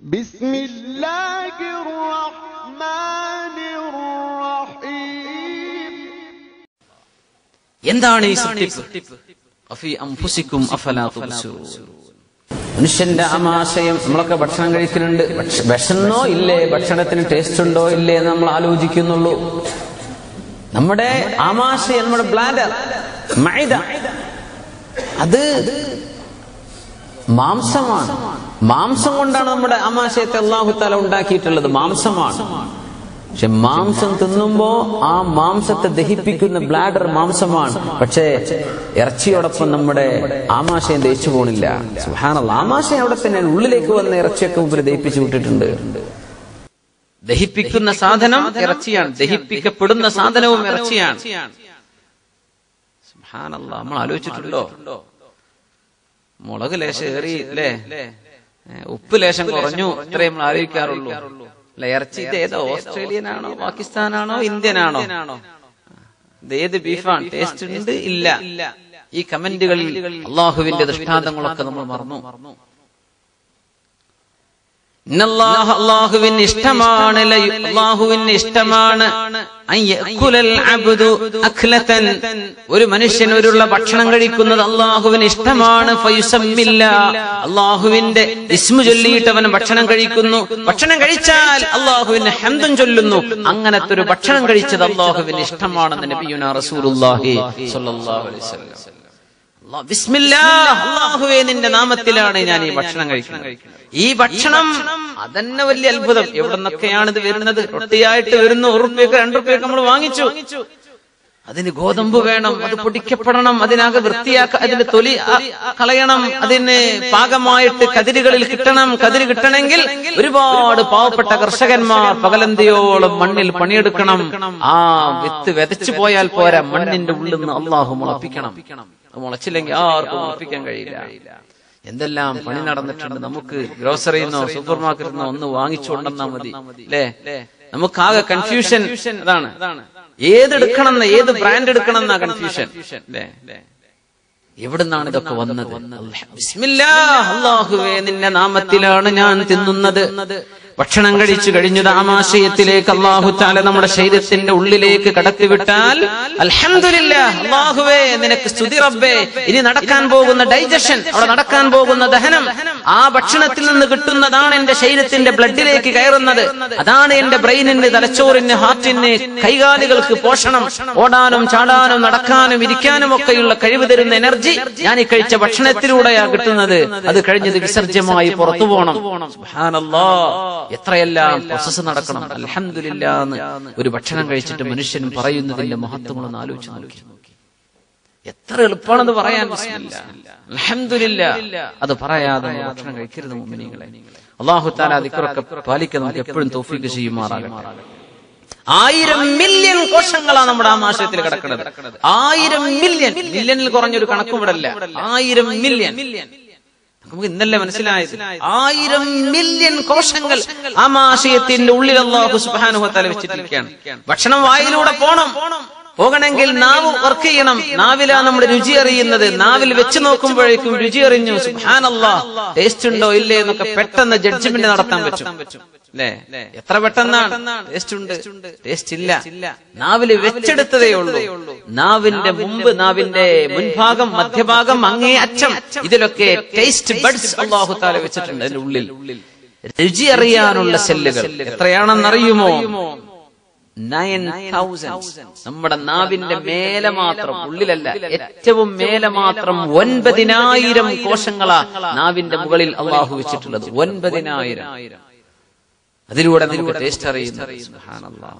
بسم الله الرحمن الرحيم എന്താണ് ഈ സൃഷ്ടിപ്പ് അഫി അംഫുസിക്കും അഫലാ തുബ്സിറൂൻ. മനുഷ്യന്റെ ആമാശയം നമ്മളൊക്കെ ഭക്ഷണം കഴിക്കുന്നുണ്ട് ഭക്ഷ- വിശന്നോ ഇല്ലേ ഭക്ഷണത്തിന് ടേസ്റ്റ് ഉണ്ടോ ഇല്ലേ എന്ന് നമ്മൾ ആലോചിക്കുന്നുള്ളൂ നമ്മുടെ ആമാശയം നമ്മുടെ ബ്ലാഡർ മൈദ അത് മാംസമാണ് മാംസം കൊണ്ടാണ് നമ്മുടെ ആമാശയത്തെ അള്ളാഹുത്താല ഉണ്ടാക്കിയിട്ടുള്ളത് മാംസമാണ് പക്ഷെ മാംസം തിന്നുമ്പോ ആ മാംസത്തെ ദഹിപ്പിക്കുന്ന ബ്ലാഡർ മാംസമാണ് പക്ഷേ ഇറച്ചിയോടൊപ്പം നമ്മുടെ ആമാശയം ദഹിച്ചു പോണില്ല സുഹാനുള്ള ആമാശയം അവിടെ തന്നെ ഉള്ളിലേക്ക് വന്ന ഇറച്ചിയൊക്കെ മുമ്പിൽ ദഹിപ്പിച്ചു വിട്ടിട്ടുണ്ട് ദഹിപ്പിക്കുന്ന സാധനം ഇറച്ചിയാണ് ദഹിപ്പിക്കപ്പെടുന്ന സാധനവും ഇറച്ചിയാണ് സുബ്ഹാനല്ലാഹ്, നമ്മൾ ആലോചിച്ചിട്ടുണ്ടോ മുളക് ലേശം ഏറി അല്ലേ ഏ, ഉപ്പ് ലേശം കുറഞ്ഞു ഇത്രയും നമ്മൾ ആലോചിക്കാറുള്ളൂ അല്ല ഇറച്ചി ഇത് ഏതോ ഓസ്ട്രേലിയനാണോ പാകിസ്ഥാനാണോ ഇന്ത്യനാണോ ഇത് ഏത് ബീഫാണ് ടേസ്റ്റ് ഉണ്ട് ഇല്ല ഈ കമന്റുകളിൽ അള്ളാഹുവിന്റെ ദൃഷ്ടാന്തങ്ങളൊക്കെ നമ്മൾ മറന്നു ഇന്നല്ലാഹ അള്ളാഹുവിന് ഇഷ്ടമാണ് ലയു- അള്ളാഹുവിന് ഇഷ്ടമാണ് അൻ യഅ്കുലൽ അബ്ദു അഖ്ലതൻ. ഒരു മനുഷ്യൻ ഒരുള്ള ഭക്ഷണം കഴിക്കുന്നത് അള്ളാഹുവിന് ഇഷ്ടമാണ് ഫയുസമ്മില്ല അള്ളാഹുവിന്റെ ഇസ്മു ചൊല്ലിയിട്ട് അവൻ ഭക്ഷണം കഴിക്കുന്നു ഭക്ഷണം കഴിച്ചാൽ അള്ളാഹുവിന് ഹംദും ചൊല്ലുന്നു അങ്ങനത്തെ ഒരു ഭക്ഷണം കഴിച്ചത് അള്ളാഹുവിന് ഇഷ്ടമാണെന്ന് നബിയുന റസൂലുള്ളാഹി സ്വല്ലല്ലാഹു അലൈഹി വസല്ലം അല്ലാ- ബിസ്മില്ലാ അള്ളാഹുവേ നിന്റെ നാമത്തിലാണ് ഞാൻ ഈ ഭക്ഷണം കഴിക്കുന്നത് ഈ ഭക്ഷണം അതന്നെ വലിയ അത്ഭുതം എവിടെ നിന്നൊക്കെയാണ് ഇത് വരുന്നത് റൊട്ടിയായിട്ട് വരുന്നു ഒരു റുപ്യക്ക് രണ്ടു റുപ്യക്ക് നമ്മൾ വാങ്ങിച്ചു അതിന് ഗോതമ്പ് വേണം അത് പൊടിക്കപ്പെടണം അതിനാകെ വൃത്തിയാക്ക അതിന്റെ തൊലി ആ, കളയണം അതിന് പാകമായിട്ട് കതിരുകളിൽ കിട്ടണം കതിര് കിട്ടണമെങ്കിൽ ഒരുപാട് പാവപ്പെട്ട കർഷകന്മാർ പകലന്തിയോളം മണ്ണിൽ പണിയെടുക്കണം ആ വിത്ത് വിതച്ചു പോയാൽ പോരാ മണ്ണിന്റെ ഉള്ളിൽ നിന്ന് അള്ളാഹു മുളപ്പിക്കണം അത് മുളച്ചില്ലെങ്കിൽ ആർക്കും മുളപ്പിക്കാൻ കഴിയില്ല എന്തെല്ലാം പണി നടന്നിട്ടുണ്ട് നമുക്ക് ഗ്രോസറിയിൽ നിന്നോ സൂപ്പർ മാർക്കറ്റിൽ നിന്നോ ഒന്ന് വാങ്ങിച്ചു കൊണ്ടെന്നാ മതി അല്ലേ നമുക്കാകെ കൺഫ്യൂഷൻ അതാണ് ഏതെടുക്കണം എന്ന് ഏത് ബ്രാൻഡ് എടുക്കണം എന്നാ കൺഫ്യൂഷൻ അല്ലേ എവിടുന്നാണ് ഇതൊക്കെ വന്നത് ബിസ്മില്ലാ, അല്ലാഹുവേ നിന്റെ നാമത്തിലാണ് ഞാൻ തിന്നുന്നത് ഭക്ഷണം കഴിച്ചു കഴിഞ്ഞത് ആമാശയത്തിലേക്ക് അള്ളാഹു താല നമ്മുടെ ശരീരത്തിന്റെ ഉള്ളിലേക്ക് കടത്തിവിട്ടാൽ അൽഹംദുലില്ലാ അള്ളാഹുവേ നിനക്ക് സ്തുതി റബ്ബേ ഇനി നടക്കാൻ പോകുന്ന ഡൈജഷൻ അവിടെ നടക്കാൻ പോകുന്ന ദഹനം ആ ഭക്ഷണത്തിൽ നിന്ന് കിട്ടുന്നതാണ് എന്റെ ശരീരത്തിന്റെ ബ്ലഡിലേക്ക് കയറുന്നത് അതാണ് എന്റെ ബ്രെയിനിന് തലച്ചോറിന് ഹാർട്ടിന് കൈകാലുകൾക്ക് പോഷണം ഓടാനും ചാടാനും നടക്കാനും ഇരിക്കാനും ഒക്കെയുള്ള കഴിവ് തരുന്ന എനർജി ഞാൻ ഈ കഴിച്ച ഭക്ഷണത്തിലൂടെയാ കിട്ടുന്നത് അത് കഴിഞ്ഞത് വിസർജ്യമായി പുറത്തു പോകണം സുബ്ഹാനല്ലാ. എത്രയെല്ലാം പ്രോസസ് നടക്കണം അൽഹംദുലില്ലാന്ന് ഒരു ഭക്ഷണം കഴിച്ചിട്ട് മനുഷ്യൻ പറയുന്നതിന്റെ മഹത്വങ്ങളൊന്ന് ആലോചിച്ച് നോക്കി എത്ര എളുപ്പമാണെന്ന് പറയാൻ ബിസ്മില്ലാ. അൽഹംദുലില്ലാ അത് പറയാതെ നമ്മൾ ഭക്ഷണം കഴിക്കരുത് മുഅ്മിനീങ്ങളെ അള്ളാഹു താല അതിക്കറൊക്കെ പാലിക്കാൻ നമുക്ക് എപ്പോഴും തൗഫീക്ക് ചെയ്യുമാറാകട്ടെ ആയിരം മില്യൺ കോശങ്ങളാണ് നമ്മുടെ ആമാശയത്തിൽ കിടക്കുന്നത് ആയിരം മില്യൺ മില്യണിൽ കുറഞ്ഞൊരു കണക്കും ഇവിടെ അല്ല ആയിരം മില്യൺ നമുക്ക് ഇന്നല്ലേ മനസ്സിലായത് ആയിരം മില്യൺ കോശങ്ങൾ ആമാശയത്തിന്റെ ഉള്ളിൽ അള്ളാഹു സുബാനുഭവത്താല വെച്ചിട്ടിരിക്കുകയാണ് ഭക്ഷണം വായിലൂടെ പോണം പോകണമെങ്കിൽ നാവ് വർക്ക് ചെയ്യണം നാവിലാ നമ്മുടെ രുചി അറിയുന്നത് നാവിൽ വെച്ച് നോക്കുമ്പോഴേക്കും രുചി അറിഞ്ഞു സുബാനല്ലാ ടേസ്റ്റ് ഉണ്ടോ ഇല്ലേ എന്നൊക്കെ പെട്ടെന്ന് ജഡ്ജ്മെന്റ് നടത്താൻ പറ്റും അല്ലേ എത്ര പെട്ടെന്നാണ് ടേസ്റ്റ് ഉണ്ട് ടേസ്റ്റ് ഇല്ല നാവില് വെച്ചെടുത്തതേ ഉള്ളൂ നാവിന്റെ മുമ്പ് നാവിന്റെ മുൻഭാഗം മധ്യഭാഗം അങ്ങേ അറ്റം ഇതിലൊക്കെ ടേസ്റ്റ് ബഡ്സ് അള്ളാഹു താല വെച്ചിട്ടുണ്ട് അതിന്റെ ഉള്ളിൽ രുചി അറിയാനുള്ള സെല്ലുകൾ എത്രയാണെന്നറിയുമോ നയൻ തൗസൻഡ് നമ്മുടെ നാവിന്റെ മേലെ മാത്രം ഉള്ളിലല്ല ഏറ്റവും മേലെ മാത്രം ഒൻപതിനായിരം കോശങ്ങളാ നാവിന്റെ മുകളിൽ അള്ളാഹു വെച്ചിട്ടുള്ളത് ഒൻപതിനായിരം അതിലൂടെ നമുക്ക് ടേസ്റ്റ് അറിയുന്നത് സുബ്ഹാനല്ലാഹ്.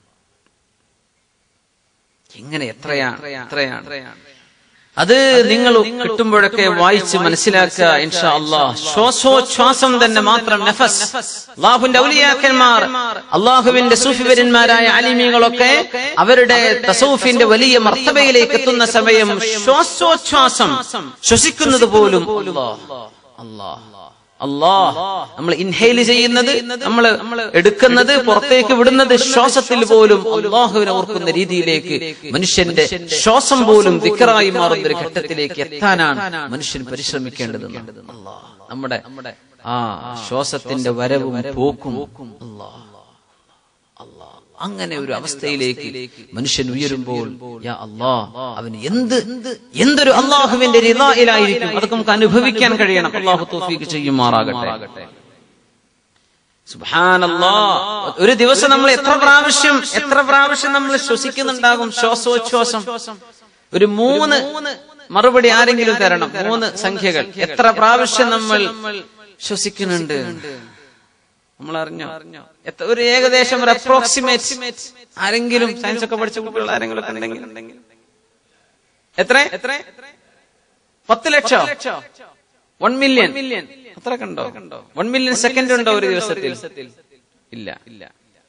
ഇങ്ങനെ എത്രയാണ് എത്രയാണ് അത് നിങ്ങൾ കിട്ടുമ്പോഴൊക്കെ വായിച്ച് മനസ്സിലാക്കുക ഇൻഷാ അള്ളാഹ് ശ്വാസോച്ഛ്വാസം തന്നെ മാത്രം നഫസ് അള്ളാഹുവിന്റെ ഔലിയാക്കന്മാർ അള്ളാഹുവിന്റെ സൂഫിവരന്മാരായ അലിമീങ്ങളൊക്കെ അവരുടെ തസൂഫിന്റെ വലിയ മർത്തബയിലേക്ക് എത്തുന്ന സമയം ശ്വാസോച്ഛ്വാസം ശ്വസിക്കുന്നത് പോലും അല്ലാഹ് അല്ലാഹ് അല്ലാഹ് നമ്മൾ ഇൻഹെയിൽ ചെയ്യുന്നത് നമ്മൾ എടുക്കുന്നത് പുറത്തേക്ക് വിടുന്നത് ശ്വാസത്തിൽ പോലും അള്ളാഹുവിനെ ഓർക്കുന്ന രീതിയിലേക്ക് മനുഷ്യന്റെ ശ്വാസം പോലും ദിക്കറായി മാറുന്ന ഒരു ഘട്ടത്തിലേക്ക് എത്താനാണ് മനുഷ്യൻ പരിശ്രമിക്കേണ്ടത് നമ്മുടെ ആ ശ്വാസത്തിന്റെ വരവും പോക്കും അല്ലാ അല്ലാ. അങ്ങനെ ഒരു അവസ്ഥയിലേക്ക് മനുഷ്യൻ ഉയരുമ്പോൾ യാ അല്ലാ അവന് എന്ത് എന്തൊരു അള്ളാഹുവിന്റെ റിദായിലായിരിക്കും അതൊക്കെ നമുക്ക് അനുഭവിക്കാൻ കഴിയണം അള്ളാഹു തോഫീക്ക് ചെയ്യുമാറാകട്ടെ സുബ്ഹാനല്ലാ ഒരു ദിവസം നമ്മൾ എത്ര പ്രാവശ്യം എത്ര പ്രാവശ്യം നമ്മൾ ശ്വസിക്കുന്നുണ്ടാകും ശ്വാസോച്ഛ്വാസം ഒരു മൂന്ന് മറുപടി ആരെങ്കിലും തരണം മൂന്ന് സംഖ്യകൾ എത്ര പ്രാവശ്യം നമ്മൾ ശ്വസിക്കുന്നുണ്ട് നമ്മൾ അറിഞ്ഞോ എത്ര- ഒരു ഏകദേശം ഒരു അപ്രോക്സിമേറ്റ് ആരെങ്കിലും സയൻസ് ഒക്കെ പഠിച്ച കുട്ടികൾ ആരെങ്കിലും ഒക്കെ ഉണ്ടെങ്കിൽ എത്ര എത്ര പത്ത് ലക്ഷം വൺ മില്യൺ അത്ര കണ്ടോ വൺ മില്യൺ സെക്കൻഡ് ഉണ്ടോ ഒരു ദിവസത്തിൽ ഇല്ല ഇല്ല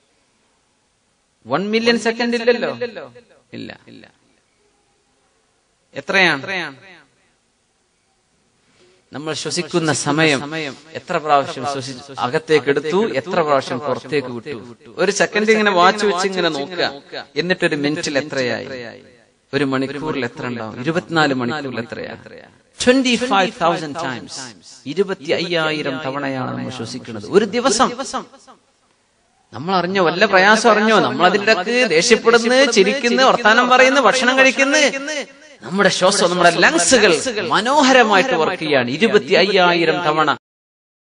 വൺ മില്യൺ സെക്കൻഡ് ഇല്ലല്ലോ ഇല്ല ഇല്ല എത്രയാണ് നമ്മൾ ശ്വസിക്കുന്ന സമയം എത്ര പ്രാവശ്യം ശ്വസിച്ചു അകത്തേക്ക് എടുത്തു എത്ര പ്രാവശ്യം പുറത്തേക്ക് വിട്ടു ഒരു സെക്കൻഡ് ഇങ്ങനെ വാച്ച് വെച്ച് ഇങ്ങനെ നോക്കുക എന്നിട്ടൊരു മിനിറ്റിൽ എത്രയായി ഒരു മണിക്കൂറിൽ എത്ര ഉണ്ടാവും ഇരുപത്തിനാല് മണിക്കൂറിൽ എത്രയാ ട്വന്റി ഫൈവ് തൗസൻഡ് ടൈംസ് ഇരുപത്തി അയ്യായിരം തവണയാണ് നമ്മൾ ശ്വസിക്കുന്നത് ഒരു ദിവസം നമ്മൾ അറിഞ്ഞോ വല്ല പ്രയാസം അറിഞ്ഞോ നമ്മൾ അതിന്റെ ഇടക്ക് ദേഷ്യപ്പെടുന്നു ചിരിക്കുന്നു വർത്താനം പറയുന്നു ഭക്ഷണം കഴിക്കുന്നു നമ്മുടെ ശ്വാസം നമ്മുടെ ലങ്സുകൾ മനോഹരമായിട്ട് വർക്ക് ചെയ്യാണ് ഇരുപത്തി അയ്യായിരം തവണ